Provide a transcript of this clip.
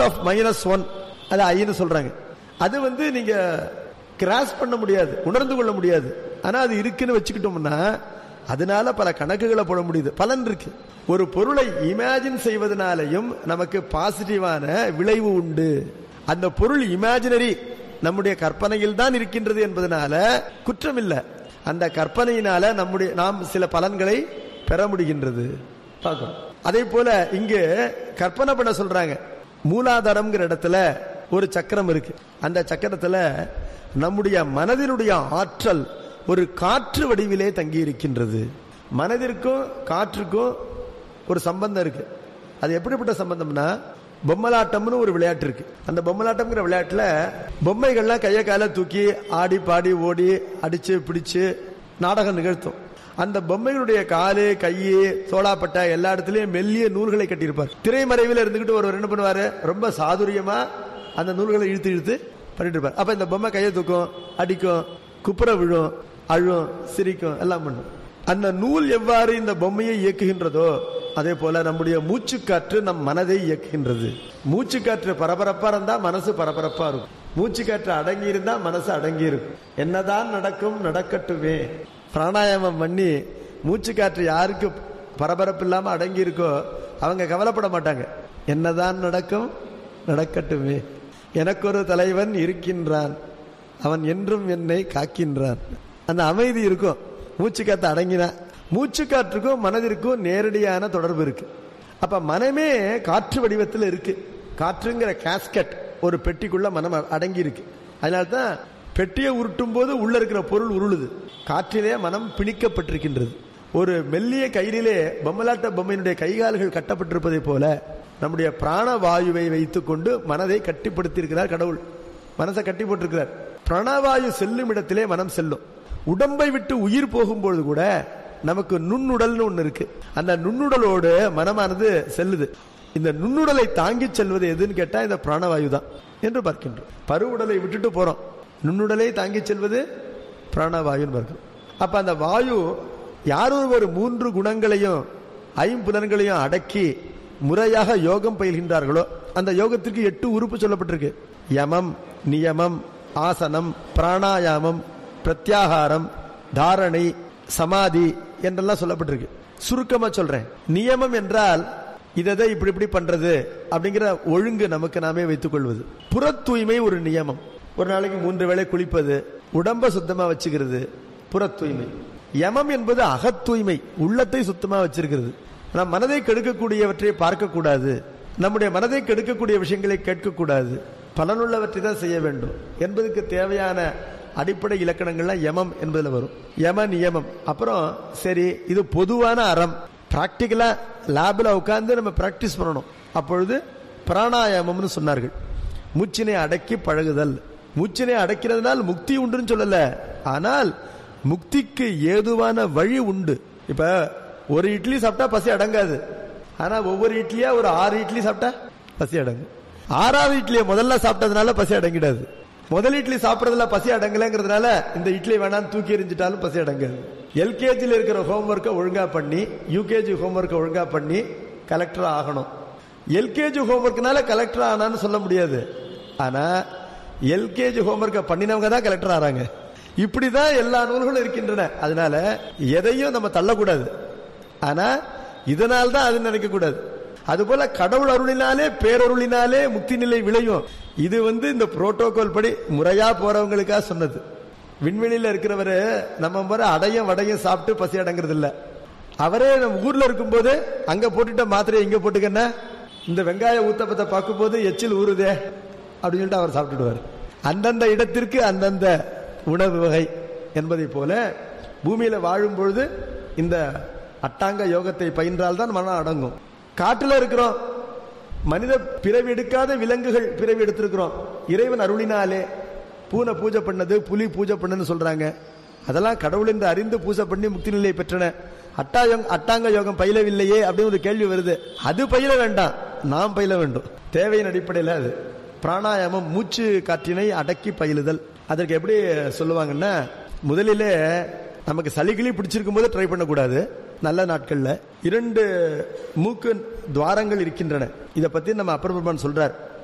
of minus one அது ஐன்னு சொல்றாங்க அது வந்து நீங்க கிராஸ் பண்ண முடியாது உணர்ந்து கொள்ள முடியாது ஆனா அது இருக்குன்னு வச்சுக்கிட்டோம்னா அதனால பல கணக்குகளை போட முடியுது பலன் இருக்கு ஒரு பொருளை இமேஜின் செய்வதனாலையும் நமக்கு பாசிட்டிவான விளைவு உண்டு அந்த பொருள் இமேஜினரி நம்முடைய கற்பனையில் தான் இருக்கின்றது என்பதனால குற்றம் இல்லை அந்த கற்பனையினால நம்முடைய நாம் சில பலன்களை பெற முடிகின்றது பார்க்கணும் அதே போல இங்கு கற்பனை பண்ண சொல்றாங்க மூலாதாரம்ங்கிற இடத்துல ஒரு சக்கரம் இருக்கு அந்த சக்கரத்துல நம்முடைய மனதினுடைய ஆற்றல் ஒரு காற்று வடிவிலே தங்கி இருக்கின்றது மனதிற்கும் காற்றுக்கும் ஒரு சம்பந்தம் இருக்கு அது எப்படிப்பட்ட சம்பந்தம்னா பொம்மலாட்டம்னு ஒரு விளையாட்டு இருக்கு அந்த பொம்மலாட்டம்ங்கிற விளையாட்டுல பொம்மைகள்லாம் கைய கால தூக்கி ஆடி பாடி ஓடி அடிச்சு பிடிச்சு நாடகம் நிகழ்த்தும் அந்த பொம்மைகளுடைய காலு கையு தோளாப்பட்டை எல்லா இடத்துலயும் மெல்லிய நூல்களை கட்டியிருப்பார் திரைமறைவில் இருந்துகிட்டு ஒருவர் என்ன பண்ணுவாரு ரொம்ப சாதுரியமா அந்த நூல்களை இழுத்து இழுத்து பண்ணிட்டு இருப்பார் அப்ப இந்த பொம்மை கையை தூக்கும் அடிக்கும் குப்புற விழும் அழும் சிரிக்கும் எல்லாம் பண்ணும் அந்த நூல் எவ்வாறு இந்த பொம்மையை இயக்குகின்றதோ அதே போல நம்முடைய மூச்சுக்காற்று நம் மனதை இயக்குகின்றது மூச்சுக்காற்று பரபரப்பா இருந்தா மனசு பரபரப்பா இருக்கும் மூச்சுக்காற்று அடங்கி இருந்தா மனசு அடங்கி இருக்கும் என்னதான் நடக்கும் நடக்கட்டுமே பிராணாயாமம் பண்ணி மூச்சுக்காற்று யாருக்கு பரபரப்பு இல்லாம அடங்கி இருக்கோ அவங்க கவலைப்பட மாட்டாங்க என்னதான் நடக்கும் நடக்கட்டுமே எனக்கு ஒரு தலைவன் இருக்கின்றான் அவன் என்றும் என்னை காக்கின்றான் அந்த அமைதி இருக்கும் மூச்சுக்காத்து அடங்கினா மூச்சுக்காற்றுக்கும் மனதிற்கும் நேரடியான தொடர்பு இருக்கு அப்ப மனமே காற்று வடிவத்தில் இருக்கு காற்றுங்கிற கேஸ்கட் ஒரு பெட்டிக்குள்ள மனம் அடங்கி இருக்கு அதனால தான் பெட்டியை உருட்டும் போது உள்ள இருக்கிற பொருள் உருளுது காற்றிலே மனம் பிணிக்கப்பட்டிருக்கின்றது ஒரு மெல்லிய கயிறிலே பொம்மலாட்ட பொம்மையினுடைய கைகால்கள் கட்டப்பட்டிருப்பதை போல நம்முடைய பிராண வாயுவை வைத்துக் கொண்டு மனதை கட்டிப்படுத்தியிருக்கிறார் கடவுள் மனசை கட்டி போட்டிருக்கிறார் பிராணவாயு செல்லும் இடத்திலே மனம் செல்லும் உடம்பை விட்டு உயிர் போகும்பொழுது கூட நமக்கு நுண்ணுடல்னு ஒண்ணு இருக்கு அந்த நுண்ணுடலோடு மனமானது செல்லுது இந்த நுண்ணுடலை தாங்கி செல்வது எதுன்னு கேட்டா இந்த பிராணவாயு தான் என்று பார்க்கின்றோம் பருவுடலை விட்டுட்டு போறோம் நுண்ணுடலை தாங்கி செல்வது பிராணவாயுன்னு பார்க்கிறோம் அப்ப அந்த வாயு யார் ஒரு மூன்று குணங்களையும் ஐம்புலன்களையும் அடக்கி முறையாக யோகம் பயில்கின்றார்களோ அந்த யோகத்திற்கு எட்டு உறுப்பு சொல்லப்பட்டிருக்கு யமம் நியமம் ஆசனம் பிராணாயாமம் பிரத்யாகாரம் தாரணை சமாதி என்றெல்லாம் சொல்லப்பட்டிருக்கு சுருக்கமா சொல்றேன் நியமம் என்றால் இதை இப்படி இப்படி பண்றது அப்படிங்கிற ஒழுங்கு நமக்கு நாமே வைத்துக் கொள்வது புற தூய்மை ஒரு நியமம் ஒரு நாளைக்கு மூன்று வேளை குளிப்பது உடம்ப சுத்தமா வச்சுக்கிறது புற தூய்மை யமம் என்பது அகத் தூய்மை உள்ளத்தை சுத்தமா வச்சிருக்கிறது நம் மனதை கெடுக்கக்கூடியவற்றை பார்க்க கூடாது நம்முடைய மனதை கெடுக்கக்கூடிய விஷயங்களை கேட்கக்கூடாது பலனுள்ளவற்றை தான் செய்ய வேண்டும் என்பதற்கு தேவையான அடிப்படை இலக்கணங்கள்லாம் யமம் என்பதுல வரும் யம நியமம் அப்புறம் சரி இது பொதுவான அறம் பிராக்டிக்கலா லேபில் உட்கார்ந்து நம்ம பிராக்டிஸ் பண்ணணும் அப்பொழுது பிராணாயாமம்னு சொன்னார்கள் மூச்சினை அடக்கி பழகுதல் மூச்சினை அடக்கிறதுனால் முக்தி உண்டுன்னு சொல்லல ஆனால் முக்திக்கு ஏதுவான வழி உண்டு இப்ப ஒரு இட்லி சாப்பிட்டா பசி அடங்காது ஆனா ஒவ்வொரு இட்லியா ஒரு ஆறு இட்லி சாப்பிட்டா பசி அடங்கும் ஆறாவது இட்லியை முதல்ல சாப்பிட்டதுனால பசி அடங்கிடாது முதல் இட்லி சாப்பிடறதுல பசி அடங்கலைங்கிறதுனால இந்த இட்லி வேணாம் தூக்கி எறிஞ்சிட்டாலும் பசி அடங்காது எல்கேஜியில் இருக்கிற ஹோம்ஒர்க்கை ஒழுங்கா பண்ணி யூகேஜி ஹோம்ஒர்க்கை ஒழுங்கா பண்ணி கலெக்டர் ஆகணும் எல்கேஜி ஹோம்ஒர்க்னால கலெக்டர் ஆனான்னு சொல்ல முடியாது ஆனா எல்கேஜி ஹோம்ஒர்க்கை பண்ணினவங்க தான் கலெக்டர் ஆறாங்க இப்படிதான் எல்லா நூல்களும் இருக்கின்றன அதனால எதையும் நம்ம தள்ளக்கூடாது ஆனா இதனால் தான் அது நினைக்க கூடாது அதுபோல கடவுள் அருளினாலே பேரருளினாலே முக்தி நிலை விளையும் இது வந்து இந்த புரோட்டோகால் படி முறையா போறவங்களுக்கா சொன்னது விண்வெளியில இருக்கிறவரு நம்ம முறை அடையும் வடையும் சாப்பிட்டு பசி அடங்குறது இல்ல அவரே நம்ம ஊர்ல இருக்கும்போது அங்க போட்டுட்ட மாத்திரை இங்க போட்டுக்கன்னா இந்த வெங்காய ஊத்தப்பத்தை பார்க்கும் போது எச்சில் ஊறுதே அப்படின்னு சொல்லிட்டு அவர் சாப்பிட்டுடுவார் அந்தந்த இடத்திற்கு அந்தந்த உணவு வகை என்பதை போல பூமியில வாழும் பொழுது இந்த அட்டாங்க யோகத்தை பயின்றால்தான் மனம் அடங்கும் காட்டுல இருக்கிறோம் மனித பிறவி எடுக்காத விலங்குகள் பிறவி எடுத்திருக்கிறோம் இறைவன் அருளினாலே பூனை பூஜை பண்ணது புலி பூஜை பண்ணன்னு சொல்றாங்க அதெல்லாம் கடவுள் என்று அறிந்து பூஜை பண்ணி முக்தி நிலை பெற்றன அட்டாயம் அட்டாங்க யோகம் பயிலவில்லையே அப்படின்னு ஒரு கேள்வி வருது அது பயில வேண்டாம் நாம் பயில வேண்டும் தேவையின் அடிப்படையில் அது பிராணாயாமம் மூச்சு காற்றினை அடக்கி பயிலுதல் அதற்கு எப்படி சொல்லுவாங்கன்னா முதலிலே நமக்கு சளிகளி பிடிச்சிருக்கும் போது ட்ரை பண்ணக்கூடாது நல்ல நாட்கள்ல இரண்டு மூக்கு துவாரங்கள் இருக்கின்றன இதை பத்தி நம்ம அப்பர் பெருமான் சொல்றார்